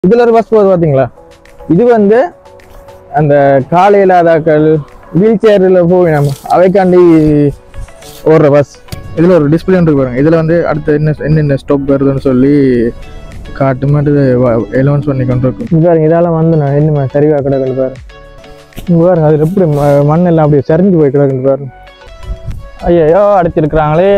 இதுல ஒரு பஸ் போகுது பாத்தீங்களா இது வந்து அந்த காலை இல்லாதாக்கள் வீல் சேரில் போய் நம்ம அவைக்காண்டி ஓடுற பஸ் இதில் ஒரு டிஸ்பிளே இருக்கு பாருங்க இதில் வந்து அடுத்து என்ன என்னென்ன ஸ்டாப் வருதுன்னு சொல்லி காட்டு மாட்டு எலவன்ஸ் பண்ணி கொண்டு இருக்கும் இது பாருங்க இதெல்லாம் வந்து நான் என்ன சரிவா கிடக்குன்னு பாருங்க இங்க பாருங்க அது எப்படி ம- மண்ணெல்லாம் அப்படியே சரிஞ்சு போய் கிடக்குன்னு பாருங்க ஐயோ அடிச்சிருக்கிறாங்களே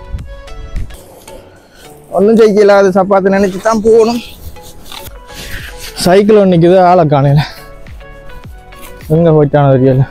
ஒன்றும் செய்யல அது சப்பாத்து நினைச்சு தான் போகணும் சைக்கிள் ஒன்று நிற்குது ஆளை காணையில் எங்கே போயிட்டானோ தெரியல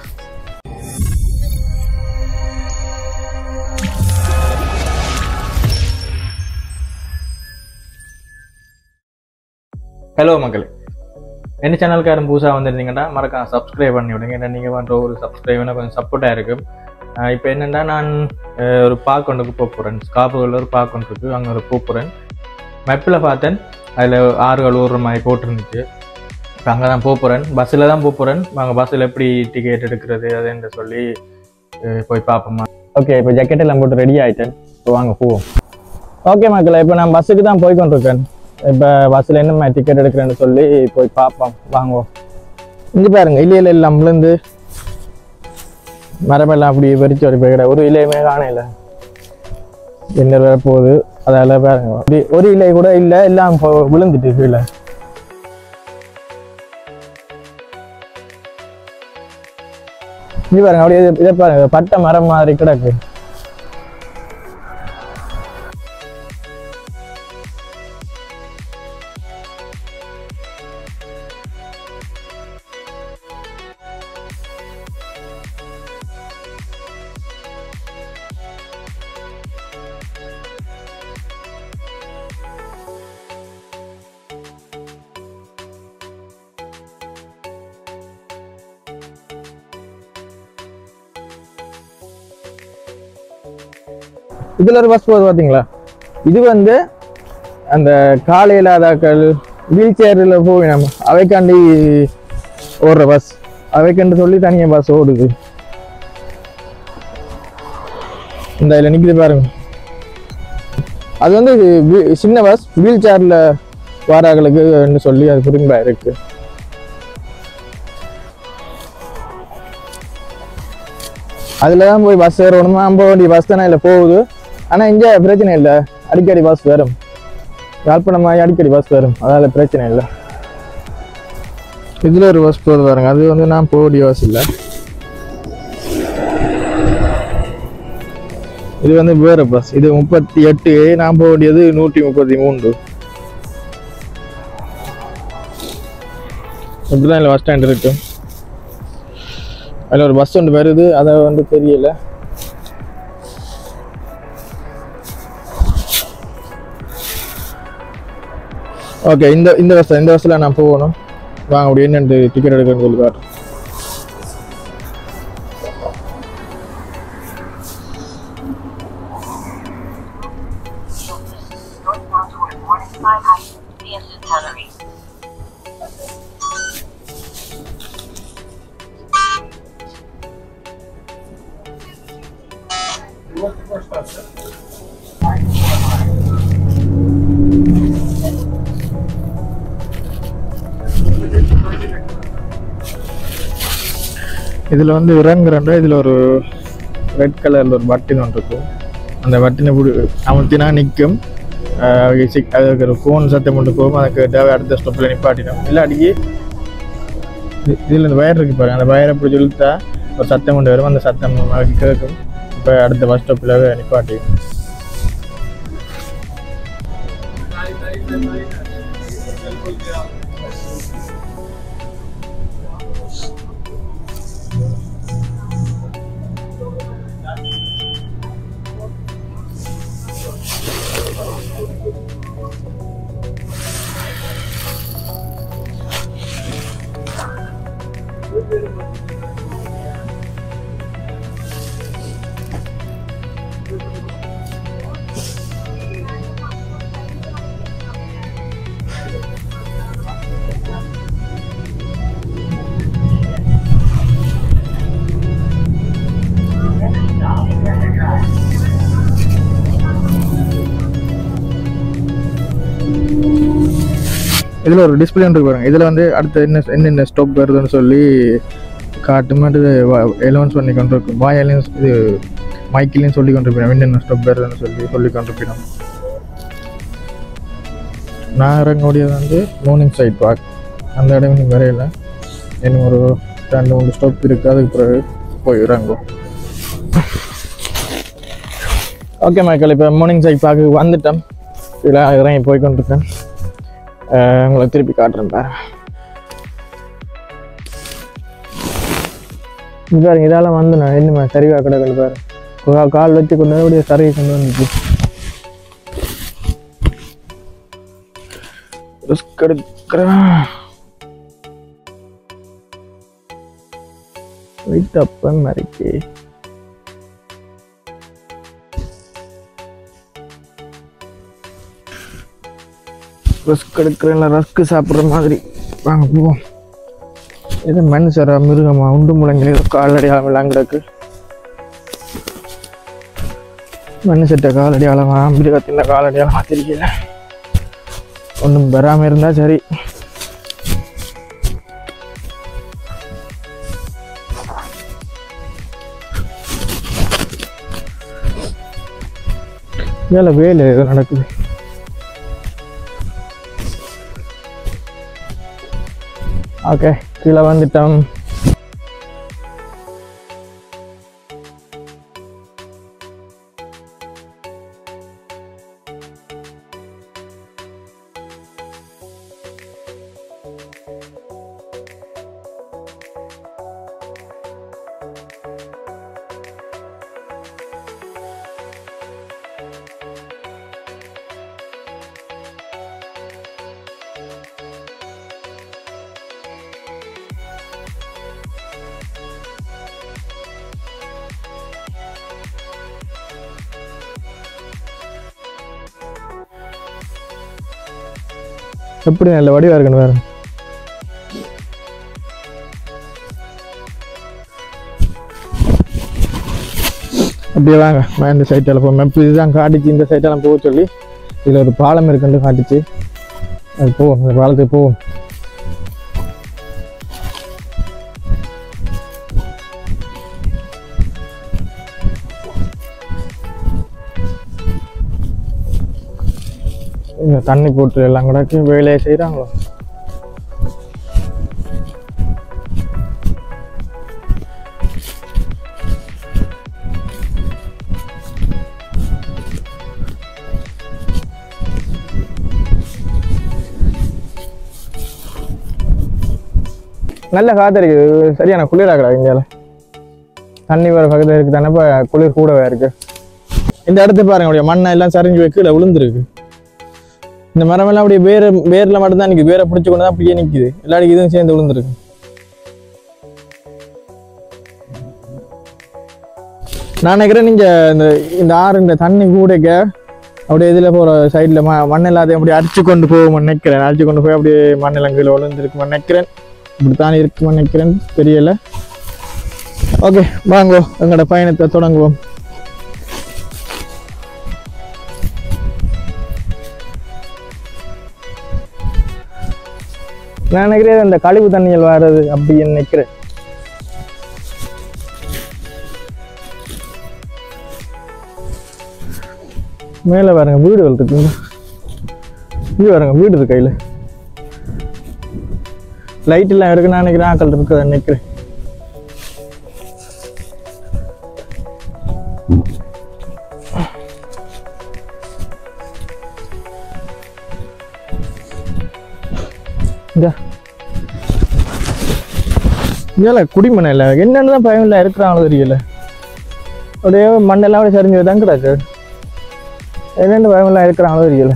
ஹலோ மக்களே என்ன சேனலுக்காரும் புதுசாக வந்திருந்தீங்கன்னா மறக்காம சப்ஸ்கிரைப் பண்ணி விடுங்க ஏன்னா நீங்கள் பண்ணுற ஒரு சப்ஸ்கிரைப்னா கொஞ்சம் சப்போர்ட்டாக இருக்கும் இப்போ என்னென்னா நான் அஹ், ஒரு பார்க் ஒன்றுக்கு போக போகிறேன் ஸ்காப்புகளில் ஒரு பார்க் ஒன்று இருக்குது அங்கே ஒரு போக போகிறேன் மெப்பில் பார்த்தேன் அதில் ஆறுகள் ஊறுற மாதிரி போட்டிருந்துச்சு இப்போ அங்கே தான் போக போகிறேன் பஸ்ஸில் தான் போக போகிறேன் அங்கே பஸ்ஸில் எப்படி டிக்கெட் எடுக்கிறது அதுன்னு சொல்லி அஹ், போய் பார்ப்போமா ஓகே இப்போ ஜக்கெட் எல்லாம் போட்டு ரெடி ஆகிட்டேன் இப்போ வாங்க போவோம் ஓகே மக்களே இப்போ நான் பஸ்ஸுக்கு தான் போய் கொண்டிருக்கேன் இப்போ பஸ்ஸில் என்ன மாதிரி டிக்கெட் எடுக்கிறேன்னு சொல்லி போய் பார்ப்போம் வாங்குவோம் இங்கே பாருங்க இலையில எல்லாம் விழுந்து மரமெல்லாம் அப்படி வெறிச்சு வரி போய்கிட ஒரு இலையுமே காணையில என்ன வேற போகுது அதால பாருங்க அப்படி ஒரு இலை கூட இல்லை எல்லாம் இப்போ விழுந்துட்டு கீழே இங்க பாருங்க அப்படியே இது- இதை பாருங்க பட்டை மரம் மாதிரி கிடக்கு இதுல ஒரு பஸ் போகுது பாத்தீங்களா இது வந்து அந்த காலை இல்லாதாக்கள் வீல் சேரில் போய் நம்ம அவைக்காண்டி ஓடுற பஸ் அவைக்கண்டு சொல்லி தனியாக பஸ் ஓடுது இந்த இதில் நிற்குது பாருங்க அது வந்து வி- சின்ன பஸ் வீல் சேரில் வாராக்களுக்கு சொல்லி அது புரியும்பா இருக்கு அதில் தான் போய் பஸ் ஏறணுமா போக வேண்டிய பஸ் தானே இல்லை போகுது ஆனால் இங்கே பிரச்சனை இல்லை அடிக்கடி பஸ் வரும் யாழ்ப்பாணமாகி அடிக்கடி பஸ் வரும் அதனால பிரச்சனை இல்லை இதில் ஒரு பஸ் போகுது பாருங்க அது வந்து நான் போக வேண்டிய பஸ் இல்லை இது வந்து வேற பஸ் இது முப்பத்தி எட்டு நான் போக வேண்டியது நூற்றி முப்பத்தி மூன்று இப்படிதான் இல்லை பஸ் ஸ்டாண்ட் இருக்கு அதில் ஒரு பஸ் ஒன்று வருது அதை வந்து தெரியல ஓகே இந்த இந்த பஸ் இந்த பஸ்ஸில் நான் போகணும் வாங்க அப்படி என்னென்று டிக்கெட் எடுக்கணும்னு சொல்லி காட்டுறேன் northbound toward Morningside Heights, via Centenary. இதில் வந்து இறங்குறேன்டா இதில் ஒரு ரெட் கலரில் ஒரு பட்டின் ஒன்று இருக்கும் அந்த பட்டினை பிடி அமுத்தினா நிற்கும் அதுக்கு ஒரு ஃபோன் சத்தம் கொண்டு போகும் அதுக்கு தேவை அடுத்த ஸ்டாப்பில் நிப்பாட்டிடும் இல்லாட்டிக்கு இதில் இந்த வயர் இருக்கு பாருங்க அந்த வயரை பிடிச்சி இழுத்தா ஒரு சத்தம் கொண்டு வரும் அந்த சத்தம் அதுக்கு கேட்கும் இப்போ அடுத்த பஸ் ஸ்டாப்பில் நிப்பாட்டி இதில் ஒரு டிஸ்பிளே ஒன்று இருக்கு பாருங்க இதில் வந்து அடுத்து என்ன என்னென்ன ஸ்டாப் வருதுன்னு சொல்லி காட்டு மாட்டு எலவன்ஸ் பண்ணி கொண்டு இருக்கும் வாயாலையும் இது மைக்கிலையும் சொல்லி கொண்டு போயிடும் என்னென்ன ஸ்டாப் வருதுன்னு சொல்லி சொல்லி கொண்டு போயிடும் நான் இறங்கக்கூடியது வந்து மார்னிங் சைட் பார்க் அந்த இடம் இன்னும் வரையில இன்னும் ஒரு ரெண்டு மூணு ஸ்டாப் இருக்குது அதுக்கு பிறகு போய் இறங்கும் ஓகே மைக்கேல் இப்போ மார்னிங் சைட் பார்க்க வந்துட்டேன் இதில் இறங்கி போய் கொண்டிருக்கேன் அஹ் உங்களை திருப்பி காட்டுறேன் பாருங்க இது பாருங்க இதால வந்து நான் என்னமா சரிவா கிடக்கல பாரு கா- கால் வச்சு கொண்டு வந்து அப்படியே சரி கொண்டு வந்துச்சு ரிஸ்க் எடுக்கிறேன் வெயிட் அப்பன் மறைக்கே ரிஸ்க் எடுக்கிறேன்ல ரஸ்க் சாப்பிட்ற மாதிரி வாங்க போவோம் இது மனுஷரா மிருகமா உண்டு முழங்கில் ஏதோ காலடியாளம் எல்லாம் கிடக்கு மனுஷட்ட காலடியாளமா மிருகத்தின் காலடியாளமா தெரியல ஒன்றும் வராமல் இருந்தால் சரி வேலை வேலை ஏதோ நடக்குது ஓகே கீழே வந்துட்டோம் எப்படி நல்ல வடிவா இருக்கணும் வேற அப்படியே வாங்க நான் இந்த சைட்டில் போவோம் மேப் இதுதான் காட்டுச்சு இந்த சைட்டெல்லாம் போக சொல்லி இதில் ஒரு பாலம் இருக்குன்னு காட்டுச்சு அது போவோம் அந்த பாலத்துக்கு போவோம் இந்த தண்ணி போட்டு எல்லாம் கூட வேலையை செய்கிறாங்களோ நல்ல காற்று இருக்குது சரியான குளிராகிறா இந்தியாவில் தண்ணி வர பக்கத்தில் இருக்குது தானே இப்போ குளிர் கூடவே இருக்கு இந்த இடத்த பாருங்க அப்படியே மண்ணை எல்லாம் சரிஞ்சு போய் கீழே விழுந்துருக்கு இந்த மரமெல்லாம் அப்படியே வேற வேர்ல மட்டும்தான் நிற்குது வேரை பிடிச்சி கொண்டு தான் அப்படியே நிற்குது எல்லாருக்கும் இதுவும் சேர்ந்து விழுந்துருக்கு நான் நினைக்கிறேன் நீங்க இந்த இந்த ஆறு இந்த தண்ணி கூடைக்க அப்படியே இதில் போகிற சைடில் ம மண் எல்லாத்தையும் அப்படியே அடிச்சு கொண்டு போவோம் நினைக்கிறேன் அடிச்சு கொண்டு போய் அப்படியே மண்ணெல்லாம் கீழே விழுந்துருக்கு நினைக்கிறேன் இப்படித்தான் இருக்குமா நினைக்கிறேன் தெரியல ஓகே வாங்கோ எங்களோட பயணத்தை தொடங்குவோம் நான் நினைக்கிறேன் இந்த கழிவு தண்ணிகள் வர்றது அப்படின்னு நினைக்கிறேன் மேலே பாருங்க வீடுகள் இருக்குங்க இங்கே பாருங்க வீடு இருக்கு கையில் லைட் எல்லாம் எடுக்க நான் நினைக்கிறேன் ஆக்கள் இருக்குது நினைக்கிறேன் இங்க இல்ல குடிமனை இல்லை என்னன்னு தான் பயம் இல்லை இருக்கிறாங்களோ தெரியல அப்படியே மண்ணெல்லாம் அப்படியே சரிஞ்சு தான் கிடக்கு என்னென்னு பயம் இல்லை இருக்கிறாங்களோ தெரியல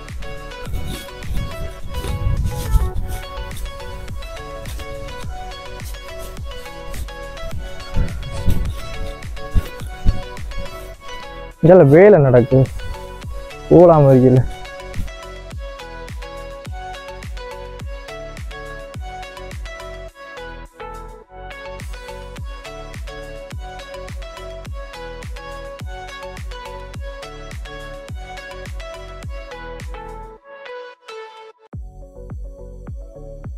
இதெல்லாம் வேலை நடக்கு போகலாம இருக்கல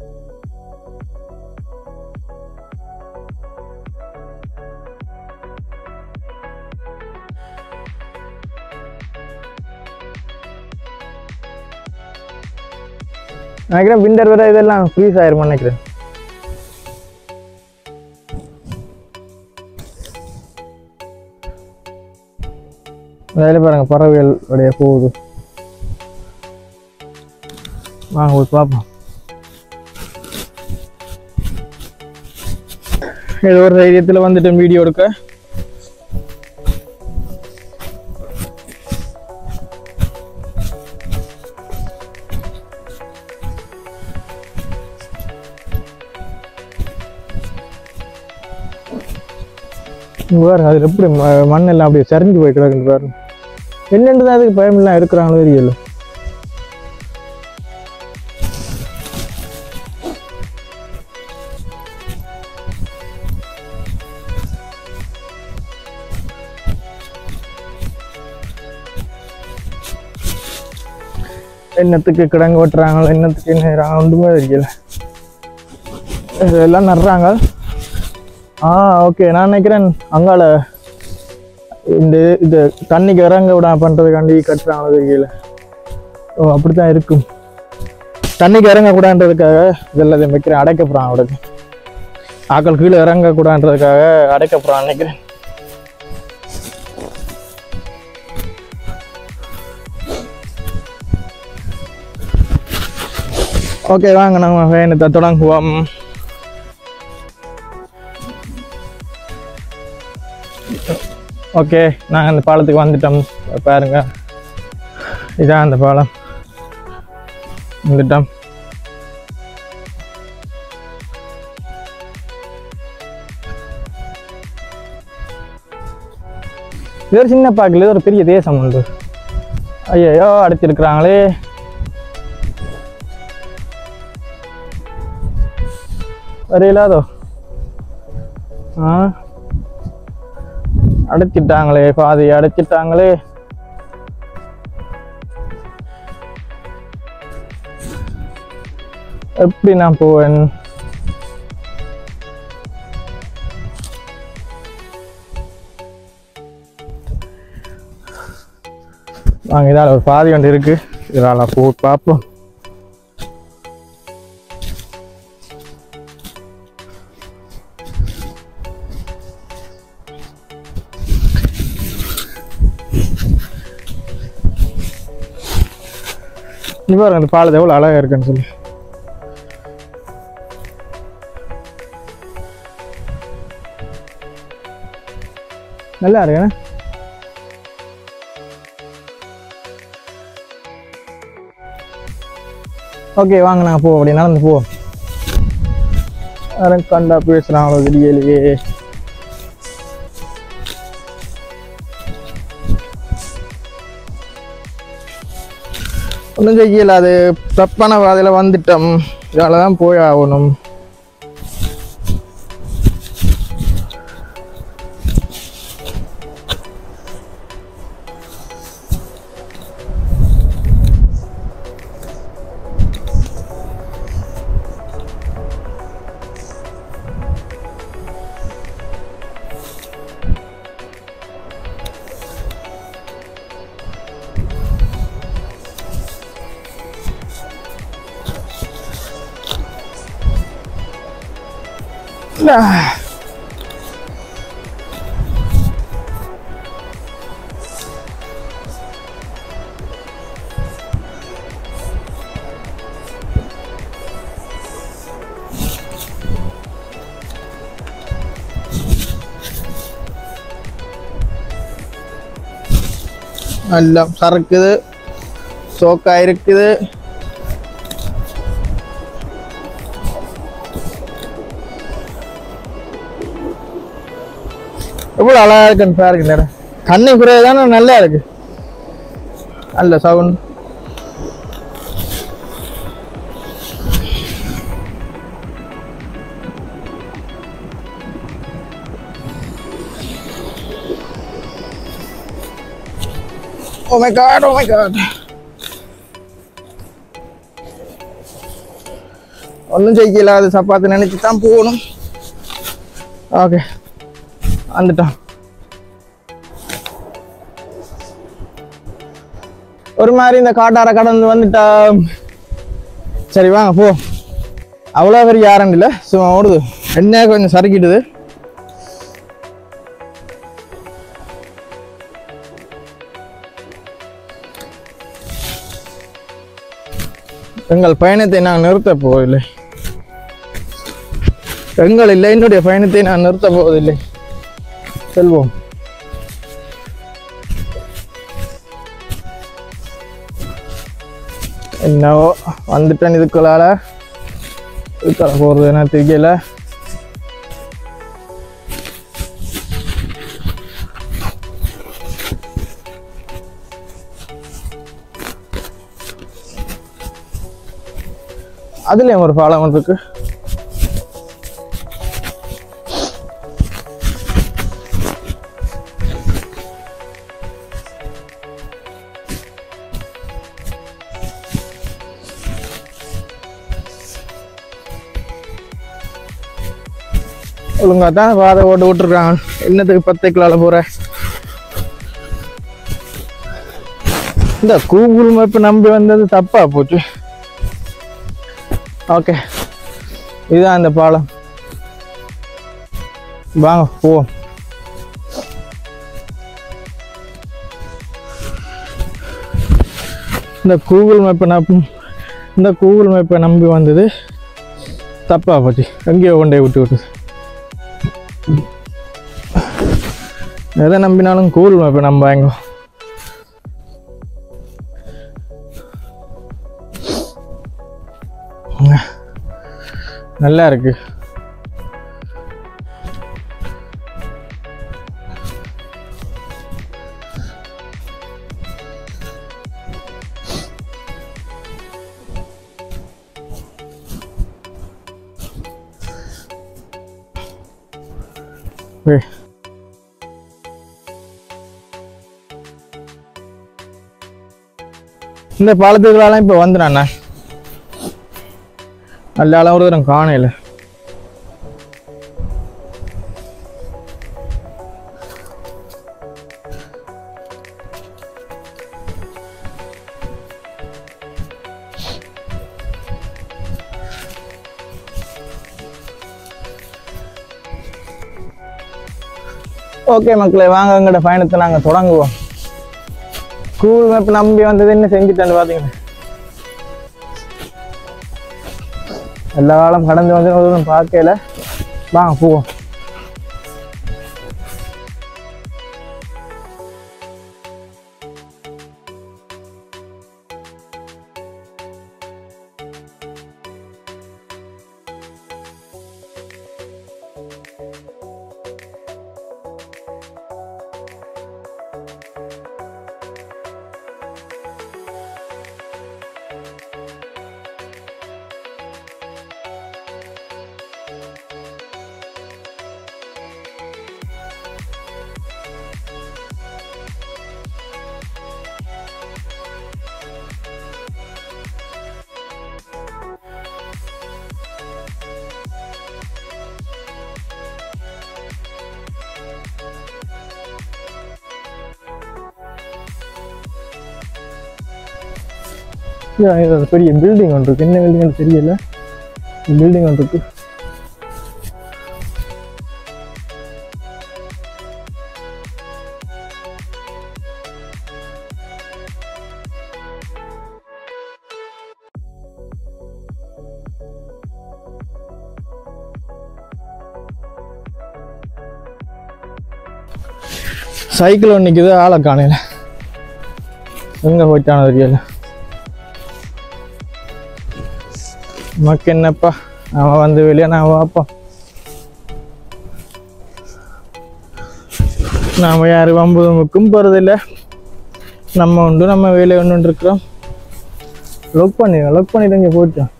நினைக்கிறேன் விண்டர் வர இதெல்லாம் ஃப்ரீஸ் ஆயிருமா நினைக்கிறேன் அதில் பாருங்க பறவைகள் உடைய போகுது வாங்க போய் பார்ப்போம் ஏதோ ஒரு தைரியத்தில் வந்துட்டேன் வீடியோ எடுக்க இங்க பாருங்க அது எப்படி ம- மண்ணெல்லாம் அப்படியே சரிஞ்சு போய் கிடக்குது பாருங்க என்னென்று தான் அதுக்கு பயமெல்லாம் இருக்கிறாங்களோ தெரியல என்னத்துக்கு கிடங்கு வெட்டுறாங்களோ என்னத்துக்கு என்ன ஒன்றுமே தெரியல இதெல்லாம் நடுறாங்க ஆ ஓகே நான் நினைக்கிறேன் அங்கால இந்த இது தண்ணிக்கு இறங்க விட பண்ணுறதுக்காண்டி கட்டுறாங்களோ தெரியல ஓ அப்படித்தான் இருக்கும் தண்ணிக்கு இறங்கக்கூடாதுன்றதுக்காக இதெல்லாம் வைக்கிறேன் அடைக்க போகிறான் அவனுக்கு ஆக்கள் கீழே இறங்கக்கூடாதுன்றதுக்காக அடைக்க போகிறான் நினைக்கிறேன் ஓகே வாங்க நம்ம பயணத்தை தொடங்குவோம் ஓகே நாங்கள் அந்த பாலத்துக்கு வந்துட்டோம் பாருங்க இதான் அந்த பாலம் வந்துட்டோம் இது ஒரு சின்ன பாக்கில் இது ஒரு பெரிய தேசம் உண்டு ஐயோ அடைச்சிருக்கிறாங்களே வரையிலாதோ ஆ அடைச்சிட்டாங்களே பாதி அடைச்சிட்டாங்களே எப்படி நான் போவேன் வாங்க இதால் ஒரு பாதி ஒன்று இருக்கு இதால் போ பார்ப்போம் நீ பாருங்க அந்த பாலத்தை எவ்வளோ அழகா இருக்குன்னு சொல்லி நல்லா இருக்கு ஓகே வாங்க நான் போ அப்படி நடந்து போ யாரும் கண்டா பேசுறாங்களோ தெரியலையே ஒன்றும் செய்யல அது தப்பான பாதையில் வந்துட்டோம் இதால தான் போய் ஆகணும் எல்லாம் சறுக்குது சோக்கா இருக்குது எவ்வளோ அழகா இருக்குன்னு பாருங்க இந்த இடம் கண்ணி குறைய தானே நல்லா இருக்கு நல்ல sound Oh my god, oh my god. ஒன்றும் செய்யல அது சப்பாத்து நினைச்சு தான் போகணும் ஓகே வந்துட்டோம் ஒரு மாதிரி இந்த காட்டார கடந்து வந்துட்டா சரி வாங்க போ அவ்வளோ பெரிய யாரும் இல்லை சும்மா ஓடுது என்ன கொஞ்சம் சறுக்கிடுது எங்கள் பயணத்தை நான் நிறுத்தப் போவதில்லை எங்கள் இல்லை என்னுடைய பயணத்தை நான் நிறுத்தப் போவதில்லை செல்வோம் என்னவோ வந்துட்டேன் இதுக்குள்ளால இதுக்குள்ள போகிறது என்ன தெரியல அதுலயும் ஒரு பாலம் ஒன்று இருக்கு ஒழுங்கா தான் பாதை ஓட்டு விட்டுருக்காங்க என்னத்துக்கு பத்தைக்குள்ளால போற இந்த கூகுள் மேப் நம்பி வந்தது தப்பா போச்சு ஓகே இதுதான் அந்த பாலம் வாங்க போவோம் இந்த கூகுள் மேப்பை நம்பி இந்த கூகுள் மேப்பை நம்பி வந்தது தப்பா போச்சு எங்கேயோ கொண்டே விட்டு விட்டுது எதை நம்பினாலும் கூகுள் மேப்பை நம்பாங்க நல்லா இருக்கு ஏய். இந்த பாலத்துக்குலாம் இப்போ வந்து நான் நல்ல அளவு ஒரு தரம் காணையில் ஓகே மக்களே வாங்க எங்களோட பயணத்தை நாங்கள் தொடங்குவோம் கூகுள் மேப் நம்பி வந்தது என்ன செஞ்சுட்டேன்னு பார்த்தீங்கன்னா எல்லா காலம் கடந்து வந்து ஒன்றும் பார்க்கல வாங்க போவோம் Yeah, இது ஒரு பெரிய பில்டிங் ஒன்று இருக்கு என்ன பில்டிங் தெரியல பில்டிங் ஒன்று இருக்கு சைக்கிள் ஒன்று நிற்குது ஆளை காணையில எங்கே போயிட்டானோ தெரியல நமக்கு என்னப்பா அவன் வந்து வெளியே நான் வாப்போம் நாம யாரு வம்புக்கும் போகிறதில்ல நம்ம உண்டு நம்ம வேலை ஒன்று இருக்கிறோம் லொக் பண்ணிடுங்க லொக் பண்ணிட்டு இங்கே போயிட்டோம்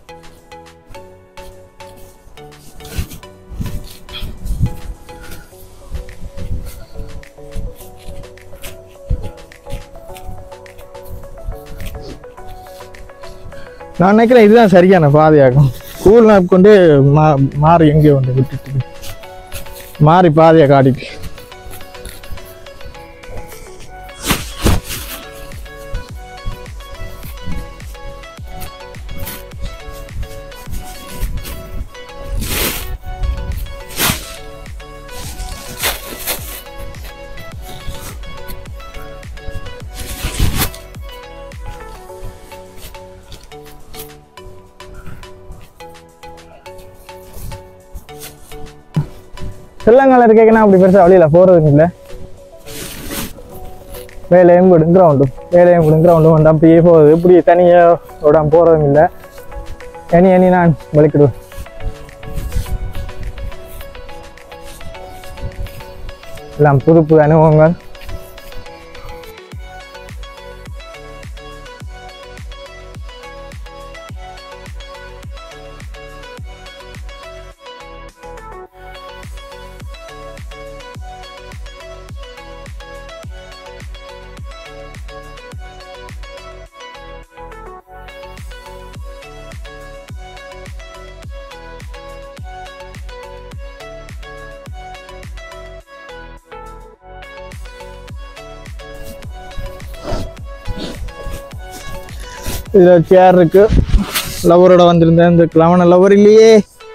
நான் நினைக்கிறேன் இதுதான் சரியான பாதையாகும் கூல் மேப் கொண்டு மா மாறி எங்கேயோ வந்து விட்டுட்டு மாறி பாதையை காட்டிட்டு செல்லங்கால இருக்கேன்னா அப்படி பெருசா வழியில போறதுங்க இல்ல வேலையும் விடும் கிரவுண்டும் வேலையும் விடும் கிரவுண்டும் வந்து அப்படியே போகுது இப்படி தனியா விடாம போறதும் இல்லை இனி இனி நான் வலிக்கிடுவேன் எல்லாம் புது புது அனுபவங்கள் இதுல சேர் இருக்கு லவரோட வந்திருந்தேன் இந்த கிழவன லவர் இல்லையே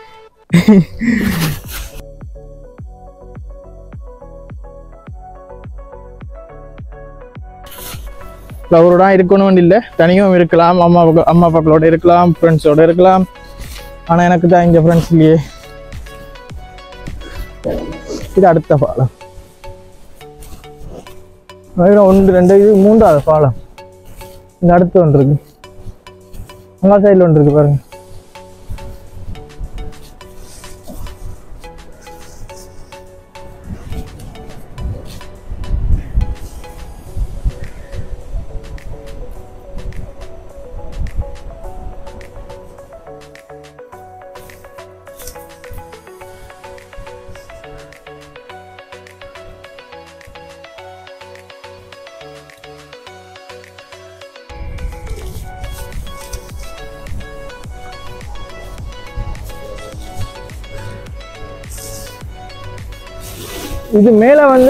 லவரோட இருக்கணும் இல்லை தனியும் இருக்கலாம் அம்மா அப்பா- அம்மா அப்பாக்களோட இருக்கலாம் ஃப்ரெண்ட்ஸோட இருக்கலாம் ஆனா எனக்கு தான் இங்க ஃப்ரெண்ட்ஸ் இல்லையே இது அடுத்த பாலம் அதுல ஒன்று ரெண்டு இது மூன்றாவது பாலம் இந்த அடுத்து ஒன்று இருக்கு அங்க சைடில் ஒன்று இருக்கு பாருங்க இது மேல வந்து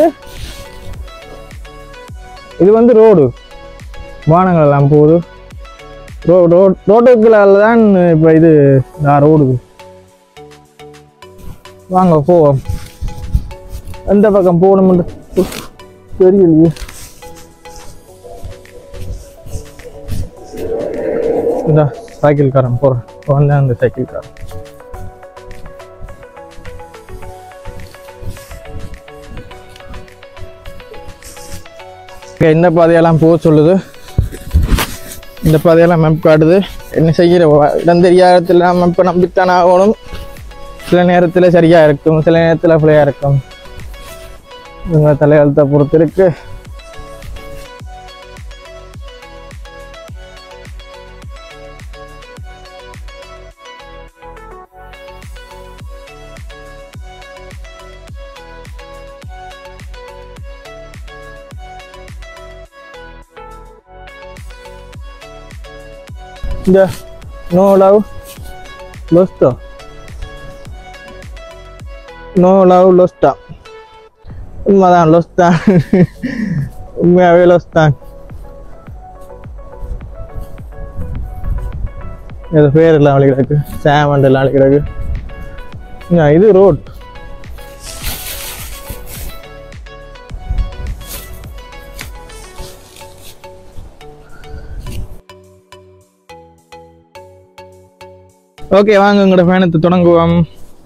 இது வந்து ரோடு வானங்கள் எல்லாம் போகுது ரோ ரோட் ரோட்டுக்குள்ள தான் இப்போ இது நான் ரோடுக்கு வாங்க போவோம் எந்த பக்கம் போகணும்னு தெரியலையே இந்த சைக்கிள்காரன் போகிறேன் வந்தேன் அந்த சைக்கிள்காரன் Okay, இந்த பாதையெல்லாம் போக சொல்லுது இந்த பாதையெல்லாம் மேப் காட்டுது என்ன செய்கிற வ- இடம் தெரியாத இடத்துல மேப்பை நம்பித்தான் ஆகணும் சில நேரத்தில் சரியா இருக்கும் சில நேரத்தில் பிள்ளையா இருக்கும் இவங்க தலையெழுத்தை பொறுத்து இருக்கு இந்த நோ லவ் லொஸ்டோ நோ லவ் லொஸ்டா உண்மைதான் லொஸ் தான் உண்மையாகவே லொஸ் தான் இது பேர் எல்லாம் அழிக்கிறாக்கு சாமண்ட் எல்லாம் அழிக்கிறாக்கு இங்க இது ரோட் ஓகே வாங்க உங்களோட பயணத்தை தொடங்குவோம்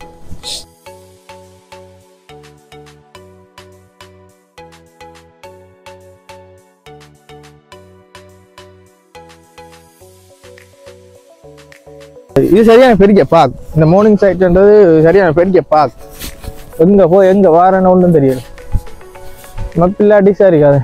இது சரியான பெரிய பார்க் இந்த மார்னிங் சைட்ன்றது சரியான பெரிய பார்க் எங்க போய் எங்க வாரன்னு ஒன்றும் தெரியல மப்பில்லாட்டி சரி கதை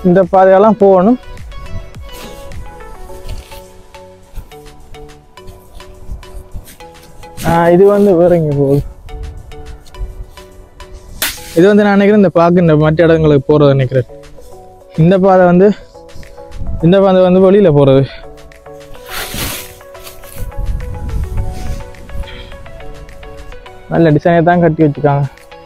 இந்த பாதையெல்லாம் போகணும் ஆ, இது வந்து வேற எங்க போகுது இது வந்து நான் நினைக்கிறேன் இந்த பாக்கு இந்த மற்ற இடங்களுக்கு போறது நினைக்கிறேன் இந்த பாதை வந்து இந்த பாதை வந்து வெளியில போறது நல்ல டிசைனை தான் கட்டி வச்சுருக்காங்க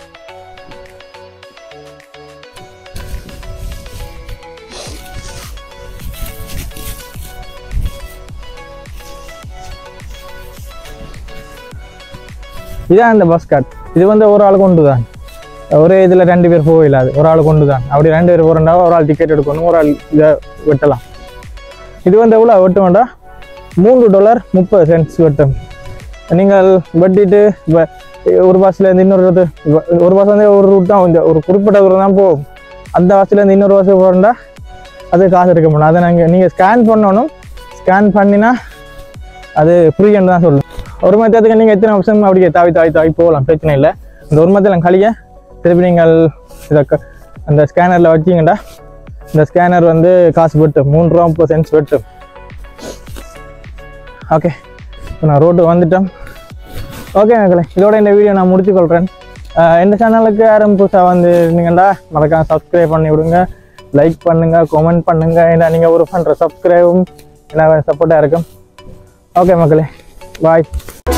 இதான் இந்த பஸ் கார்ட் இது வந்து ஒரு ஆள் கொண்டு தான் ஒரே இதில் ரெண்டு பேர் போக இல்லாது ஒரு ஆள் கொண்டு தான் அப்படி ரெண்டு பேர் போகிறண்டா ஒரு ஆள் டிக்கெட் எடுக்கணும் ஒரு ஆள் இதை வெட்டலாம் இது வந்து எவ்வளோ வெட்ட வேண்டாம் மூன்று டாலர் முப்பது சென்ட்ஸ் வெட்டும் நீங்கள் வெட்டிட்டு இப்போ ஒரு பஸ்லேருந்து இன்னொரு route- இப்ப ஒரு பஸ் வந்து ஒரு ரூட் தான் இந்த ஒரு குறிப்பிட்ட தூரம் தான் போகும் அந்த பஸ்லேருந்து இன்னொரு பஸ் போகிறண்டா அது காசு எடுக்க முடியும் அதை நாங்கள் நீங்கள் ஸ்கேன் பண்ணணும் ஸ்கேன் பண்ணினா அது ஃப்ரீன்னு தான் சொல்லும் ஒரு மத்தியத்துக்கு நீங்கள் எத்தனை வருஷம் அப்படியே தாவி தாவி தாவி போகலாம் பிரச்சனை இல்லை இந்த ஒரு மத்தியில் கழிய திருப்பி நீங்கள் இதை க- அந்த ஸ்கேனரில் வச்சிங்கடா இந்த ஸ்கேனர் வந்து காசு வெட்டும் மூணு ரூபா முப்பது சென்ட்ஸ் வெட்டும் ஓகே இப்போ நான் ரோட்டு வந்துட்டேன் ஓகே மக்களே இதோட இந்த வீடியோ நான் முடிச்சுக்கொள்கிறேன் இந்த சேனலுக்கு யாரும் புதுசாக வந்து இருந்தீங்கன்னா மறக்காம சப்ஸ்கிரைப் பண்ணி விடுங்க லைக் பண்ணுங்க கமெண்ட் பண்ணுங்க ஏன்னா நீங்கள் ஒரு பண்ணுற சப்ஸ்கிரைபும் எனக்கு சப்போர்ட்டாக இருக்கும் ஓகே மக்களே பாய்